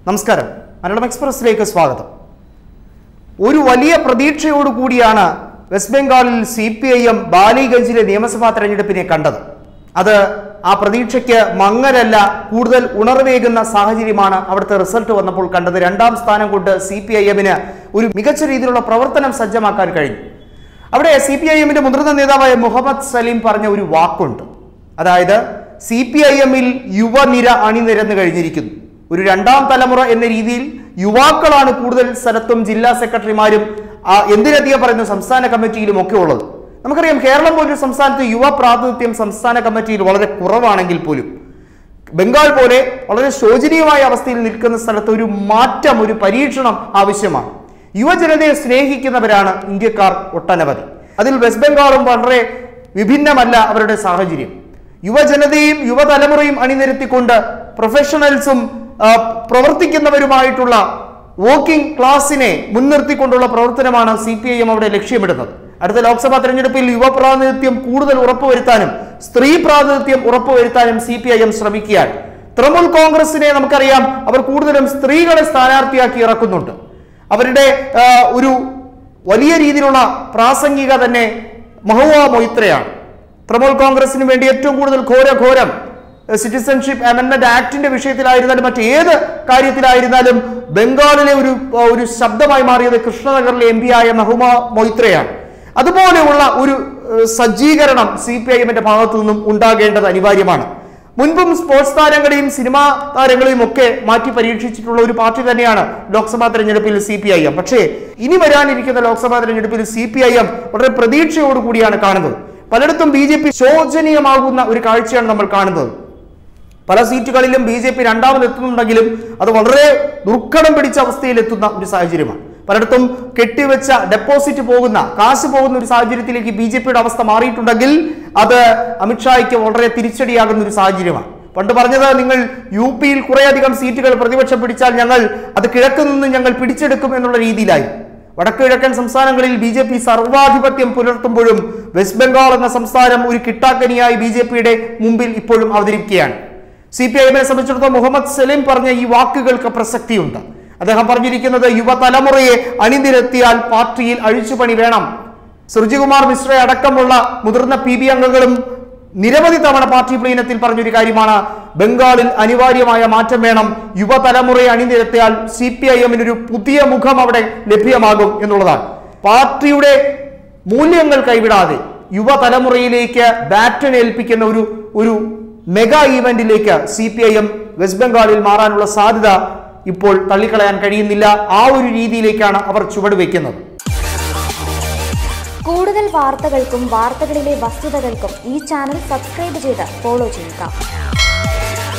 നമസ്കാരം മലയാളം എക്സ്പ്രസിലേക്ക് സ്വാഗതം ഒരു വലിയ പ്രതീക്ഷയോടുകൂടിയാണ് വെസ്റ്റ് ബംഗാളിൽ സി പി ഐ എം ബാലിഗഞ്ചിലെ നിയമസഭാ തെരഞ്ഞെടുപ്പിനെ കണ്ടത് അത് ആ പ്രതീക്ഷയ്ക്ക് മങ്ങലല്ല കൂടുതൽ ഉണർവേകുന്ന സാഹചര്യമാണ് അവിടുത്തെ റിസൾട്ട് വന്നപ്പോൾ കണ്ടത് രണ്ടാം സ്ഥാനം കൊണ്ട് സി പി ഐ എമ്മിന് ഒരു മികച്ച രീതിയിലുള്ള പ്രവർത്തനം സജ്ജമാക്കാൻ കഴിഞ്ഞു അവിടെ സി പി ഐ എമ്മിന്റെ മുതിർന്ന നേതാവായ മുഹമ്മദ് സലീം പറഞ്ഞ ഒരു വാക്കുണ്ട് അതായത് സി പി ഐ എമ്മിൽ യുവനിര അണിനിരന്നു കഴിഞ്ഞിരിക്കുന്നു ഒരു രണ്ടാം തലമുറ എന്ന രീതിയിൽ യുവാക്കളാണ് കൂടുതൽ സ്ഥലത്തും ജില്ലാ സെക്രട്ടറിമാരും ആ, എന്തിനധികം പറയുന്നു സംസ്ഥാന കമ്മിറ്റിയിലും ഒക്കെ ഉള്ളത് നമുക്കറിയാം കേരളം പോലൊരു സംസ്ഥാനത്ത് യുവ പ്രാതിനിധ്യം സംസ്ഥാന കമ്മിറ്റിയിൽ വളരെ കുറവാണെങ്കിൽ പോലും ബംഗാൾ പോലെ വളരെ ശോചനീയമായ അവസ്ഥയിൽ നിൽക്കുന്ന സ്ഥലത്ത് ഒരു മാറ്റം ഒരു പരീക്ഷണം ആവശ്യമാണ് യുവജനതയെ സ്നേഹിക്കുന്നവരാണ് ഇന്ത്യക്കാർ ഒട്ടനവധി അതിൽ വെസ്റ്റ് ബംഗാളും വളരെ വിഭിന്നമല്ല അവരുടെ സാഹചര്യം യുവജനതയും യുവതലമുറയും അണിനിരത്തിക്കൊണ്ട് പ്രൊഫഷണൽസും ആ, പ്രവർത്തിക്കുന്നവരുമായിട്ടുള്ള വോക്കിംഗ് ക്ലാസിനെ മുൻനിർത്തിക്കൊണ്ടുള്ള പ്രവർത്തനമാണ് സി പി ഐ എം അവിടെ ലക്ഷ്യമിടുന്നത് അടുത്ത ലോക്സഭാ തെരഞ്ഞെടുപ്പിൽ യുവ പ്രാതിനിധ്യം കൂടുതൽ ഉറപ്പുവരുത്താനും സ്ത്രീ പ്രാതിനിധ്യം ഉറപ്പുവരുത്താനും സി പി ഐ എം ശ്രമിക്കുകയാണ് തൃണമൂൽ കോൺഗ്രസിനെ നമുക്കറിയാം അവർ കൂടുതലും സ്ത്രീകളെ സ്ഥാനാർത്ഥിയാക്കി ഇറക്കുന്നുണ്ട് അവരുടെ ആ, ഒരു വലിയ രീതിയിലുള്ള പ്രാസംഗിക തന്നെ മഹുവ മൊയ്ത്രയാണ് തൃണമൂൽ കോൺഗ്രസിന് വേണ്ടി ഏറ്റവും കൂടുതൽ ഘോരഘോരം സിറ്റിസൺഷിപ്പ് അമെന്റ്മെന്റ് ആക്ടിന്റെ വിഷയത്തിലായിരുന്നാലും മറ്റേത് കാര്യത്തിലായിരുന്നാലും ബംഗാളിലെ ഒരു ഒരു ശബ്ദമായി മാറിയത് കൃഷ്ണനഗറിലെ എം പി ആയ മഹുമ മൊയ്ത്രയാണ് അതുപോലെയുള്ള ഒരു ഏഹ്, സജ്ജീകരണം സി പി ഐ എമ്മിന്റെ ഭാഗത്തു നിന്നും ഉണ്ടാകേണ്ടത് അനിവാര്യമാണ് മുൻപും സ്പോർട്സ് താരങ്ങളെയും സിനിമാ താരങ്ങളെയും ഒക്കെ മാറ്റി പരീക്ഷിച്ചിട്ടുള്ള ഒരു പാർട്ടി തന്നെയാണ് ലോക്സഭാ തെരഞ്ഞെടുപ്പിൽ സി പി ഐ എം പക്ഷേ ഇനി വരാനിരിക്കുന്ന ലോക്സഭാ തെരഞ്ഞെടുപ്പിൽ സി പി ഐ എം വളരെ പ്രതീക്ഷയോടുകൂടിയാണ് കാണുന്നത് പലയിടത്തും ബി ജെ പി ശോചനീയമാകുന്ന ഒരു കാഴ്ചയാണ് നമ്മൾ കാണുന്നത് പല സീറ്റുകളിലും ബി ജെ പി രണ്ടാമത് എത്തുന്നുണ്ടെങ്കിലും അത് വളരെ ദുർഘടം പിടിച്ച അവസ്ഥയിൽ എത്തുന്ന ഒരു സാഹചര്യമാണ് പലയിടത്തും കെട്ടിവെച്ച ഡെപ്പോസിറ്റ് പോകുന്ന കാശ് പോകുന്ന ഒരു സാഹചര്യത്തിലേക്ക് ബി ജെ പിയുടെ അവസ്ഥ മാറിയിട്ടുണ്ടെങ്കിൽ അത് അമിത്ഷായ്ക്ക് വളരെ തിരിച്ചടിയാകുന്ന ഒരു സാഹചര്യമാണ് പണ്ട് പറഞ്ഞത് നിങ്ങൾ യു പിയിൽ കുറേയധികം സീറ്റുകൾ പ്രതിപക്ഷം പിടിച്ചാൽ ഞങ്ങൾ അത് കിഴക്ക് നിന്ന് ഞങ്ങൾ പിടിച്ചെടുക്കും എന്നുള്ള രീതിയിലായി വടക്ക് കിഴക്കൻ സംസ്ഥാനങ്ങളിൽ ബി ജെ പി സർവാധിപത്യം പുലർത്തുമ്പോഴും വെസ്റ്റ് ബംഗാൾ എന്ന സംസ്ഥാനം ഒരു കിട്ടാക്കനിയായി ബി ജെ പിയുടെ മുമ്പിൽ ഇപ്പോഴും അവതരിക്കുകയാണ് സി പി ഐഎമ്മിനെ സംബന്ധിച്ചിടത്തോളം മുഹമ്മദ് സലീം പറഞ്ഞ ഈ വാക്കുകൾക്ക് പ്രസക്തിയുണ്ട് അദ്ദേഹം പറഞ്ഞിരിക്കുന്നത് യുവതലമുറയെ അണിനിരത്തിയാൽ പാർട്ടിയിൽ അഴിച്ചുപണി വേണം സുർജികുമാർ മിശ്രയെ അടക്കമുള്ള മുതിർന്ന പി ബി അംഗങ്ങളും നിരവധി തവണ പാർട്ടി പ്ലീനത്തിൽ പറഞ്ഞൊരു കാര്യമാണ് ബംഗാളിൽ അനിവാര്യമായ മാറ്റം വേണം യുവതലമുറയെ അണിനിരത്തിയാൽ സി പി ഐ എമ്മിനൊരു പുതിയ മുഖം അവിടെ ലഭ്യമാകും എന്നുള്ളതാണ് പാർട്ടിയുടെ മൂല്യങ്ങൾ കൈവിടാതെ യുവതലമുറയിലേക്ക് ബാറ്റൺ ഏൽപ്പിക്കുന്ന ഒരു ഒരു മെഗാ ഈവന്റിലേക്ക് C P I M west ബംഗാളിൽ മാറാനുള്ള സാധ്യത ഇപ്പോൾ തള്ളിക്കളയാൻ കഴിയുന്നില്ല ആ ഒരു രീതിയിലേക്കാണ് അവർ ചുവടുവെക്കുന്നത് കൂടുതൽ വാർത്തകൾക്കും വാർത്തകളിലെ വസ്തുതകൾക്കും ഈ ചാനൽ സബ്സ്ക്രൈബ് ചെയ്ത് ഫോളോ ചെയ്യുക